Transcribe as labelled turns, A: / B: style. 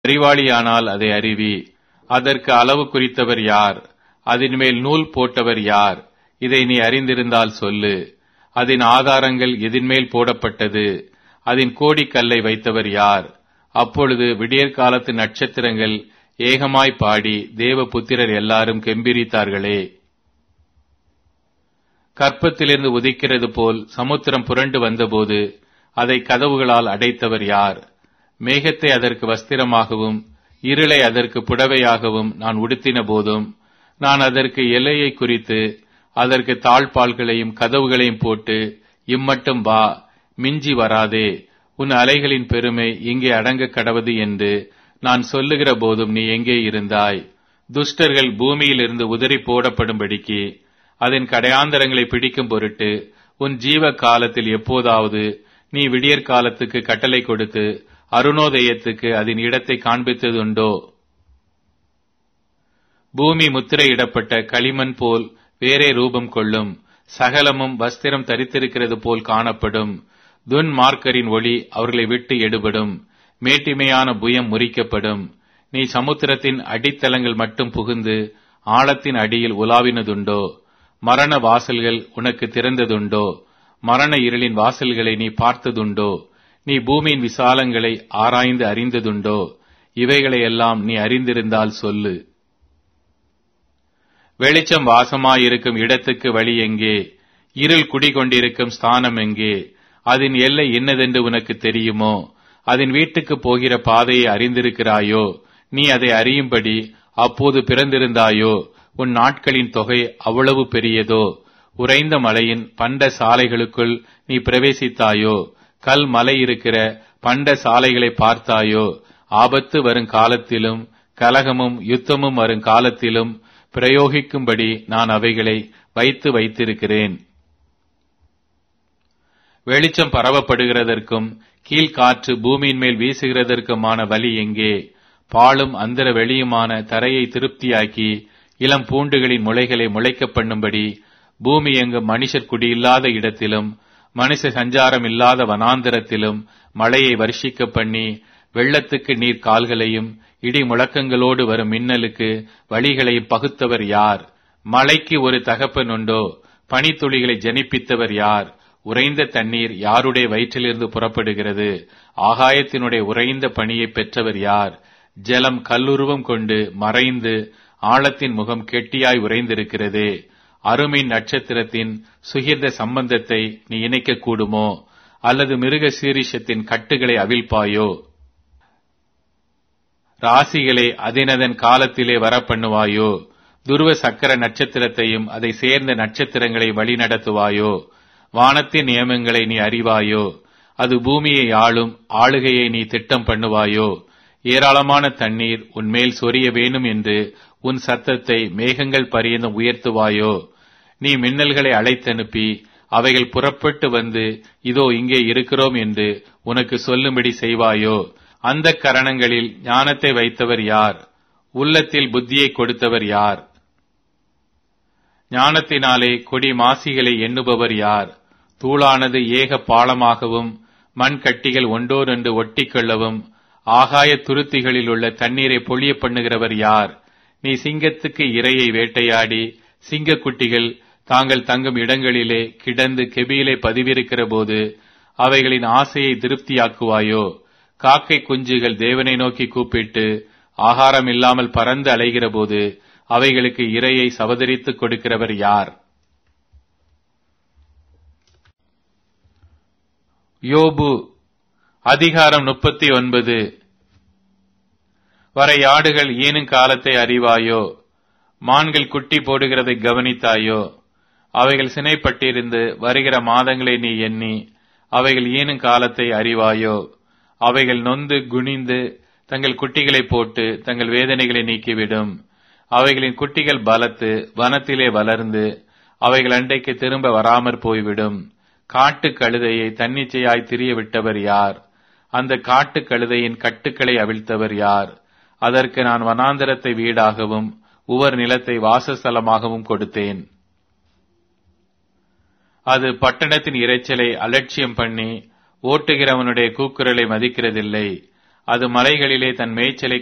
A: அறிவாளியானால் அதை அறிவி அதற்கு அளவு குறித்தவர் யார் அதன் மேல் நூல் போட்டவர் யார் இதை நீ அறிந்திருந்தால் சொல்லு அதன் ஆதாரங்கள் எதின்மேல் போடப்பட்டது அதன் கோடிக்கல்லை வைத்தவர் யார் அப்பொழுது விடியற்காலத்து நட்சத்திரங்கள் ஏகமாய் பாடி தேவ புத்திரர் எல்லாரும் கெம்பிரித்தார்களே கற்பத்திலிருந்து உதிக்கிறது போல் சமுத்திரம் புரண்டு வந்தபோது அதை கதவுகளால் அடைத்தவர் யார் மேகத்தை அதற்கு வஸ்திரமாகவும் இருளை அதற்கு புடவையாகவும் நான் உடுத்தின போதும் நான் அதற்கு எல்லையை குறித்து அதற்கு தாழ்பால்களையும் கதவுகளையும் போட்டு இம்மட்டும் வா மிஞ்சி வராதே உன் அலைகளின் பெருமை இங்கே அடங்க கடவது என்று நான் சொல்லுகிற போதும் நீ எங்கே இருந்தாய் துஷ்டர்கள் பூமியிலிருந்து உதறி போடப்படும்படிக்கு அதன் கடையாந்தரங்களை பிடிக்கும் பொருட்டு உன் ஜீவ காலத்தில் எப்போதாவது நீ விடியற் காலத்துக்கு கட்டளை கொடுத்து அருணோதயத்துக்கு அதன் இடத்தை காண்பித்ததுண்டோ பூமி முத்திரையிடப்பட்ட களிமண் போல் வேறே ரூபம் கொள்ளும் சகலமும் வஸ்திரம் தரித்திருக்கிறது போல் காணப்படும் துன்மார்க்கரின் ஒளி அவர்களை விட்டு எடுபடும் மேட்டிமையான புயம் முறிக்கப்படும் நீ சமுத்திரத்தின் அடித்தளங்கள் மட்டும் புகுந்து ஆழத்தின் அடியில் உலாவினதுண்டோ மரண வாசல்கள் உனக்கு திறந்ததுண்டோ மரண இருளின் வாசல்களை நீ பார்த்ததுண்டோ நீ பூமியின் விசாலங்களை ஆராய்ந்து அறிந்ததுண்டோ இவைகளையெல்லாம் நீ அறிந்திருந்தால் சொல்லு வெளிச்சம் வாசமாயிருக்கும் இடத்துக்கு வழி எங்கே இருள் குடிகொண்டிருக்கும் ஸ்தானம் எங்கே அதன் எல்லை என்னதென்று உனக்கு தெரியுமோ அதன் வீட்டுக்கு போகிற பாதையை அறிந்திருக்கிறாயோ நீ அதை அறியும்படி அப்போது பிறந்திருந்தாயோ உன் நாட்களின் தொகை அவ்வளவு பெரியதோ உறைந்த மலையின் பண்ட சாலைகளுக்குள் நீ பிரவேசித்தாயோ கல் மலை இருக்கிற பண்ட சாலைகளை பார்த்தாயோ ஆபத்து வரும் காலத்திலும் கலகமும் யுத்தமும் வரும் காலத்திலும் பிரயோகிக்கும்படி நான் அவைகளை வைத்து வைத்திருக்கிறேன் வெளிச்சம் பரவப்படுகிறதற்கும் கீழ்காற்று பூமியின் மேல் வீசுகிறதற்குமான வழி எங்கே பாலும் அந்தர வெளியுமான தரையை திருப்தியாக்கி இளம் பூண்டுகளின் முளைகளை முளைக்க பண்ணும்படி பூமி எங்கு மனுஷர் குடியில்லாத இடத்திலும் மனுஷ சஞ்சாரம் இல்லாத வனாந்திரத்திலும் மழையை வருஷிக்க பண்ணி வெள்ளத்துக்கு நீர் கால்களையும் இடி முழக்கங்களோடு வரும் மின்னலுக்கு வழிகளையும் பகுத்தவர் யார் மழைக்கு ஒரு தகப்பன் உண்டோ பனித்துளிகளை ஜனிப்பித்தவர் யார் உறைந்த தண்ணீர் யாருடைய வயிற்றிலிருந்து புறப்படுகிறது ஆகாயத்தினுடைய உறைந்த பணியை பெற்றவர் யார் ஜலம் கல்லுருவம் கொண்டு மறைந்து ஆழத்தின் முகம் கெட்டியாய் உறைந்திருக்கிறதே அருமின் நட்சத்திரத்தின் சுகிர்ந்த சம்பந்தத்தை நீ இணைக்க கூடுமோ அல்லது மிருக சீரிஷத்தின் கட்டுகளை அவிழ்ப்பாயோ ராசிகளை அதினதன் காலத்திலே வரப்பண்ணுவாயோ துருவ சக்கர நட்சத்திரத்தையும் அதை சேர்ந்த நட்சத்திரங்களை வழிநடத்துவாயோ வானத்தின் நியமங்களை நீ அறிவாயோ அது பூமியை ஆளும் ஆளுகையை நீ திட்டம் பண்ணுவாயோ ஏராளமான தண்ணீர் உன்மேல் சொரிய வேணும் என்று உன் சத்தத்தை மேகங்கள் பரியந்தம் உயர்த்துவாயோ நீ மின்னல்களை அழைத்தனுப்பி அவைகள் புறப்பட்டு வந்து இதோ இங்கே இருக்கிறோம் என்று உனக்கு சொல்லும்படி செய்வாயோ அந்த கரணங்களில் ஞானத்தை வைத்தவர் யார் உள்ளத்தில் புத்தியை கொடுத்தவர் யார் ஞானத்தினாலே கொடி மாசிகளை எண்ணுபவர் யார் தூளானது ஏக பாலமாகவும் மண் கட்டிகள் ஒன்றோரென்று ஒட்டிக்கொள்ளவும் ஆகாய துருத்திகளில் உள்ள தண்ணீரை பொழிய பண்ணுகிறவர் யார் நீ சிங்கத்துக்கு இரையை வேட்டையாடி சிங்கக்குட்டிகள் தாங்கள் தங்கும் இடங்களிலே கிடந்து கெபியிலே பதிவிருக்கிற போது அவைகளின் ஆசையை திருப்தியாக்குவாயோ காக்கை குஞ்சுகள் தேவனை நோக்கி கூப்பிட்டு ஆகாரம் இல்லாமல் பறந்து அலைகிற போது அவைகளுக்கு இரையை சவதரித்துக் கொடுக்கிறவர் யார் யோபு அதிகாரம் முப்பத்தி ஒன்பது வரையாடுகள் ஈனும் காலத்தை அறிவாயோ மான்கள் குட்டி போடுகிறதை கவனித்தாயோ அவைகள் சினைப்பட்டிருந்து வருகிற மாதங்களை நீ எண்ணி அவைகள் ஈனும் காலத்தை அறிவாயோ அவைகள் நொந்து குனிந்து தங்கள் குட்டிகளை போட்டு தங்கள் வேதனைகளை நீக்கிவிடும் அவைகளின் குட்டிகள் பலத்து வனத்திலே வளர்ந்து அவைகள் அண்டைக்கு திரும்ப வராமற் போய்விடும் காட்டு கழுதையை தன்னிச்சையாய் திரிய விட்டவர் யார் அந்த காட்டு கழுதையின் கட்டுக்களை அவிழ்த்தவர் யார் அதற்கு நான் வனாந்தரத்தை வீடாகவும் உவர் நிலத்தை வாசஸ்தலமாகவும் கொடுத்தேன் அது பட்டணத்தின் இரைச்சலை அலட்சியம் பண்ணி ஓட்டுகிறவனுடைய கூக்குரலை மதிக்கிறதில்லை அது மலைகளிலே தன் மேய்ச்சலை